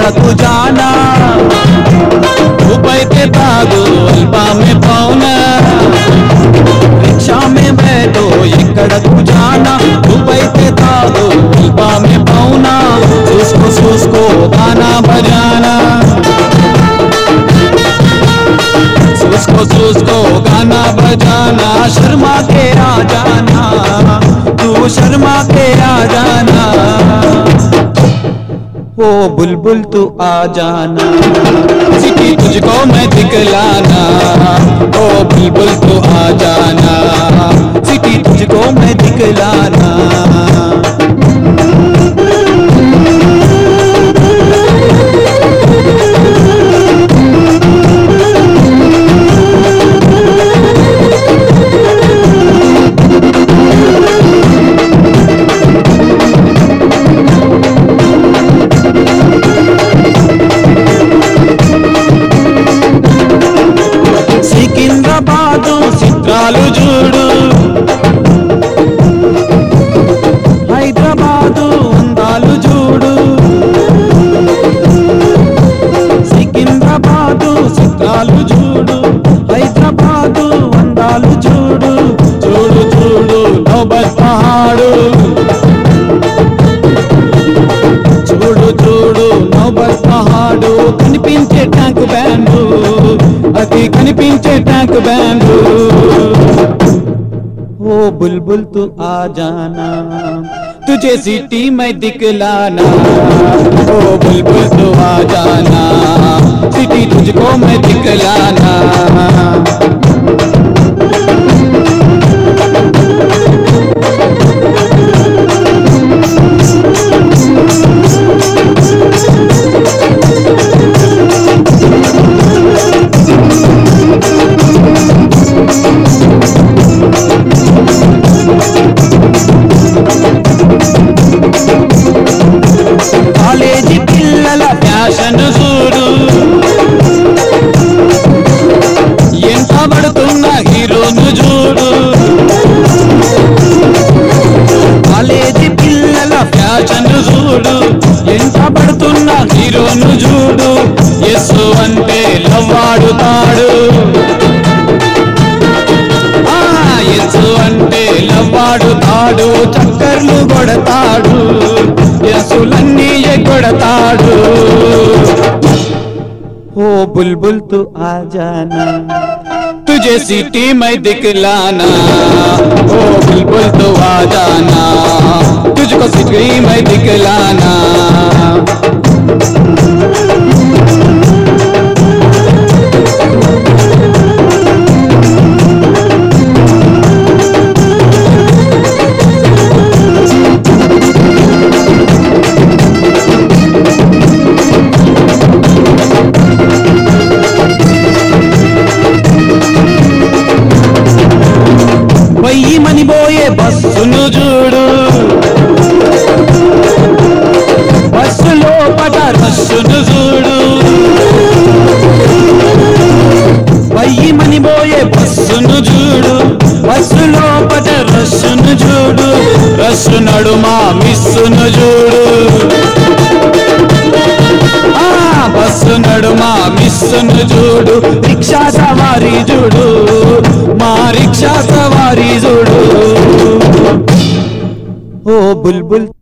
तू जाना ऊपर के तागो अल्पा में पौना रिक्शा में बैठो ఇక్కడ तू जाना ऊपर के तागो अल्पा में पौना చూసుకో చూసుకో गाना बजाना उसको उसको गाना बजाना शर्मा के आ जाना तू शर्मा के आ जाना ओ बुलबुल तू आ जाना सिटी तुझको मैं दिखलाना ओ बुलबुल तू आ जाना सिटी तुझको मैं दिखलाना సికింద్రాబాదు చిత్రాలు చూడు హైదరాబాదు అందాలు చూడు సికింద్రాబాదు చిత్రాలు చూడు హైదరాబాదు అందాలు చూడు చూడు చూడు నౌబత్ పహాడు చూడు చూడు నౌబత్ పహాడు కనిపించే ట్యాంక్ బ్యాండు అది కనిపించే ట్యాంక్ బ్యాండు ओ बुलबुल तू आ जाना तुझे सिटी में दिखलाना ओ बुलबुल तू आ जाना सिटी तुझको मैं दिखलाना కాలేజీ పిల్లల ఫ్యాషన్ చూడు ఎంత పడుతున్న హీరోను చూడు కాలేజీ పిల్లల ఫ్యాషన్ చూడు ఎంత పడుతున్న హీరోను చూడు ఎస్ అంటే లవ్వాడుతాడు ఆ ఎస్ అంటే లవ్వాడుతాడు చక్కర్లు కొడతాడు ఎసులన్నీ ఎగొడతాడు ओ बुलबुल तू आ जाना तुझे सिटी में दिखलाना ओ बुलबुल तू आ जाना तुझको सिटी में दिखलाना వెయ్యి మనిపోయే బస్సును చూడు బస్సులో పట రస్సును చూడు వెయ్యి మనిపోయే బస్సును చూడు బస్సులో పట రస్సును చూడు రస్సు నడుమా మిస్సును చూడు ఆ బస్సు నడుమా మిస్సును చూడు రిక్షా సవారీ చూడు మా రిక్షా సవారీ చూడు ఓ బుల్బుల్